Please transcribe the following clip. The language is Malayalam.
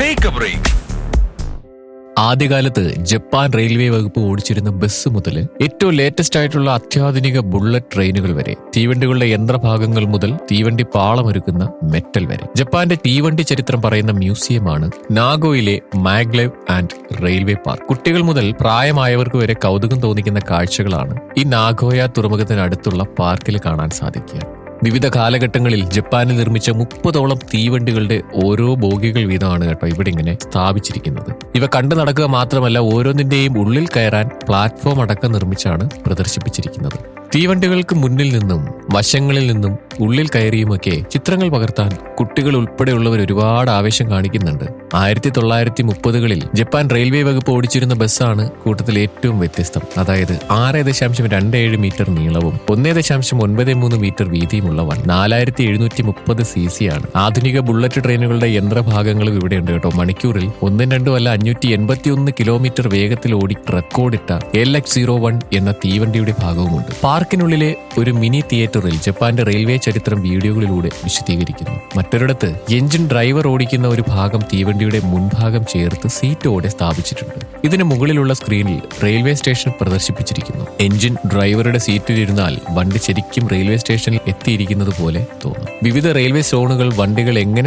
ടേക്ക് എ ബ്രേക്ക് ആദ്യകാലത്ത് ജപ്പാൻ റെയിൽവേ വകുപ്പ് ഓടിച്ചിരുന്ന ബസ് മുതൽ ഏറ്റവും ലേറ്റസ്റ്റ് ആയിട്ടുള്ള അത്യാധുനിക ബുള്ളറ്റ് ട്രെയിനുകൾ വരെ തീവണ്ടികളുടെ യന്ത്രഭാഗങ്ങൾ മുതൽ തീവണ്ടി പാളമൊരുക്കുന്ന മെറ്റൽ വരെ ജപ്പാന്റെ തീവണ്ടി ചരിത്രം പറയുന്ന മ്യൂസിയമാണ് നാഗോയിലെ മാഗ്ലെവ് ആൻഡ് റെയിൽവേ പാർക്ക് കുട്ടികൾ മുതൽ പ്രായമായവർക്ക് വരെ കൗതുകം തോന്നിക്കുന്ന കാഴ്ചകളാണ് ഈ നാഗോയ തുറമുഖത്തിനടുത്തുള്ള പാർക്കിൽ കാണാൻ സാധിക്കുക വിവിധ കാലഘട്ടങ്ങളിൽ ജപ്പാനിൽ നിർമ്മിച്ച മുപ്പതോളം തീവണ്ടികളുടെ ഓരോ ബോഗികൾ വീതമാണ് കേട്ടോ ഇവിടെ ഇങ്ങനെ സ്ഥാപിച്ചിരിക്കുന്നത് ഇവ കണ്ടു നടക്കുക മാത്രമല്ല ഓരോന്നിന്റെയും ഉള്ളിൽ കയറാൻ പ്ലാറ്റ്ഫോം അടക്കം നിർമ്മിച്ചാണ് പ്രദർശിപ്പിച്ചിരിക്കുന്നത് തീവണ്ടികൾക്ക് മുന്നിൽ നിന്നും വശങ്ങളിൽ നിന്നും ഉള്ളിൽ കയറിയുമൊക്കെ ചിത്രങ്ങൾ പകർത്താൻ കുട്ടികൾ ഉൾപ്പെടെയുള്ളവർ ഒരുപാട് ആവേശം കാണിക്കുന്നുണ്ട് ആയിരത്തി തൊള്ളായിരത്തി മുപ്പതുകളിൽ ജപ്പാൻ റെയിൽവേ വകുപ്പ് ഓടിച്ചിരുന്ന ബസ്സാണ് കൂട്ടത്തിൽ ഏറ്റവും വ്യത്യസ്തം അതായത് ആറ് ദശാംശം രണ്ട് ഏഴ് മീറ്റർ നീളവും ഒന്നേ ദശാംശം ഒൻപത് മൂന്ന് മീറ്റർ വീതിയുമുള്ള വൺ നാലായിരത്തി എഴുന്നൂറ്റി മുപ്പത് സി സി ആണ് ആധുനിക ബുള്ളറ്റ് ട്രെയിനുകളുടെ യന്ത്രഭാഗങ്ങളും ഇവിടെയുണ്ട് കേട്ടോ മണിക്കൂറിൽ ഒന്നും രണ്ടും അല്ല അഞ്ഞൂറ്റി എൺപത്തി ഒന്ന് കിലോമീറ്റർ വേഗത്തിൽ ഓടി റെക്കോർഡിട്ട എൽ എക്സ് സീറോ വൺ എന്ന തീവണ്ടിയുടെ ഭാഗവുമുണ്ട് പാർക്കിനുള്ളിലെ ഒരു മിനി തിയേറ്ററിൽ ജപ്പാന്റെ റെയിൽവേ ചരിത്രം വീഡിയോകളിലൂടെ വിശദീകരിക്കുന്നു മറ്റൊരിടത്ത് എഞ്ചിൻ ഡ്രൈവർ ഓടിക്കുന്ന ഒരു ഭാഗം തീവണ്ടിയുടെ മുൻഭാഗം ചേർത്ത് സീറ്റോടെ സ്ഥാപിച്ചിട്ടുണ്ട് ഇതിന് മുകളിലുള്ള സ്ക്രീനിൽ റെയിൽവേ സ്റ്റേഷൻ പ്രദർശിപ്പിച്ചിരിക്കുന്നു എഞ്ചിൻ ഡ്രൈവറുടെ സീറ്റിലിരുന്നാൽ വണ്ടി ശരിക്കും റെയിൽവേ സ്റ്റേഷനിൽ എത്തിയിരിക്കുന്നത് പോലെ തോന്നും വിവിധ റെയിൽവേ സോണുകൾ വണ്ടികൾ എങ്ങനെ